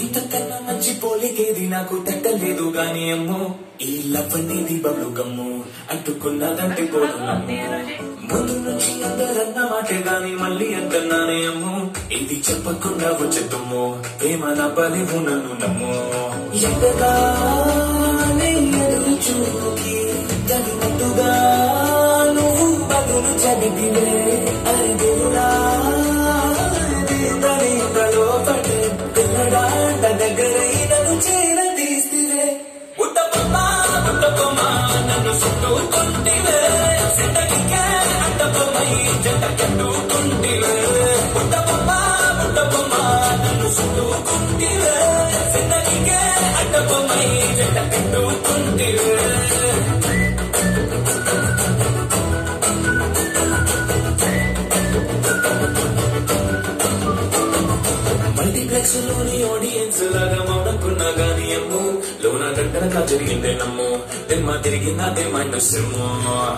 ఇంతకన్నా మంచి పోలికేది నాకు తట్టలేదు గాని అమ్మో ఈ లవ్ అనేది బబ్లు గమ్ము అంటుకున్నదంటే పోతున్నాము ముందు నుంచి అందరన్న మాటే గాని మళ్ళీ అంటున్నానే అమ్ము ఇది చెప్పకుండా వచ్చేద్దుము ప్రేమ నా బలివు నన్ను నమ్ము ఎంతగానే ఎదురు చూకి తగినట్టుగా నువ్వు బదులు చదివివే అరే దేవుడా దీంతలో పడే పిల్లడాంట దగ్గరై నన్ను చేరదీస్తివే ఉట్టబొమ్మ ఉట్టబొమ్మ నన్ను చుట్టుకుంటివే సెంటకికే అట్టబొమ్మై జంట కట్టుకుంటివే ఉట్టబొమ్మ ఉట్టబొమ్మ నన్ను చుట్టుకుంటివే సెంటకికే అట్టబొమ్మై జంట కట్టుకుంటివే మల్టీప్లెక్స్ లోని ఆడియన్స్ లాగా మౌనకున్నా గానీ అమ్ము లోన గంటనగా జరిగిందే నమ్ము దిమ్మ తిరిగిందే మైండ్ సిమ్ము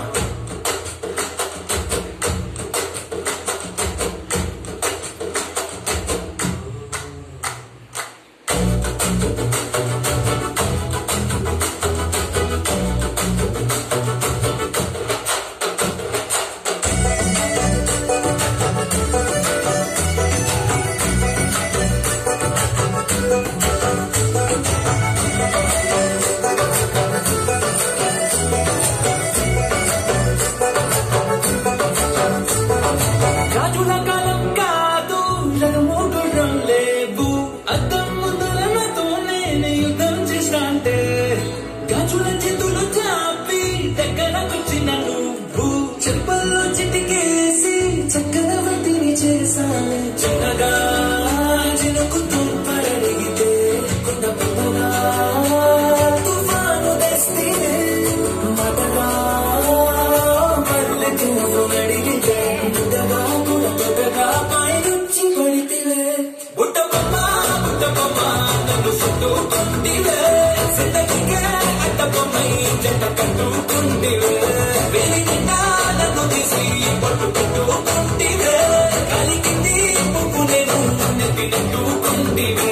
రాజుల కాలం కాదు రగమూగుడం లేవు అద్దం ముందర నాతో నేను యుద్ధం చేస్తాంటే గాజుల చేతులు చాపి దగ్గరకొచ్చిన నువ్వు చెంపల్లో చిటికేసి చక్రవర్తిని చేశాను చిన్నగా చినుకు తుంపరడిగితే కొండ పెద్దగా తుఫాను తెస్తే మతగా పల్లెకు నడిగితే ముద్దగా కూడా పెద్దగా పైనుంచి పడితివే బుట్టబొమ్మ బుట్టబొమ్మ నన్ను చుట్టుకుంటివే సిద్ధకిగా అట్టబొమ్మై జంట కట్టుకుంటివే వేలి నిండా నన్ను తీసి పట్టు పెట్టుకుంటివే కలిగింది పువ్వు నేను నెత్తినట్టుకుంటివే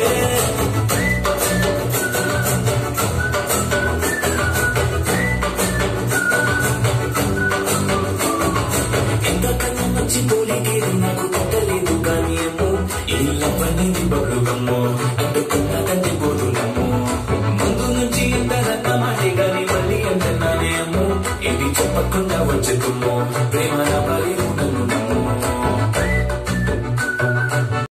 ఎంతకన్నా మంచి పోలికేది నాకు పట్టలేదు కానీ ఏమో ఈ లవ్ అనేది బబ్లు గమ్ము అంటుకున్నదంటే పోతున్నాము ముందు నుంచి ఎంతరన్న మాటే గాని మళ్ళీ అంటున్నానేమో ఇది చెప్పకుండా వచ్చేతుమ్మో ప్రేమ నా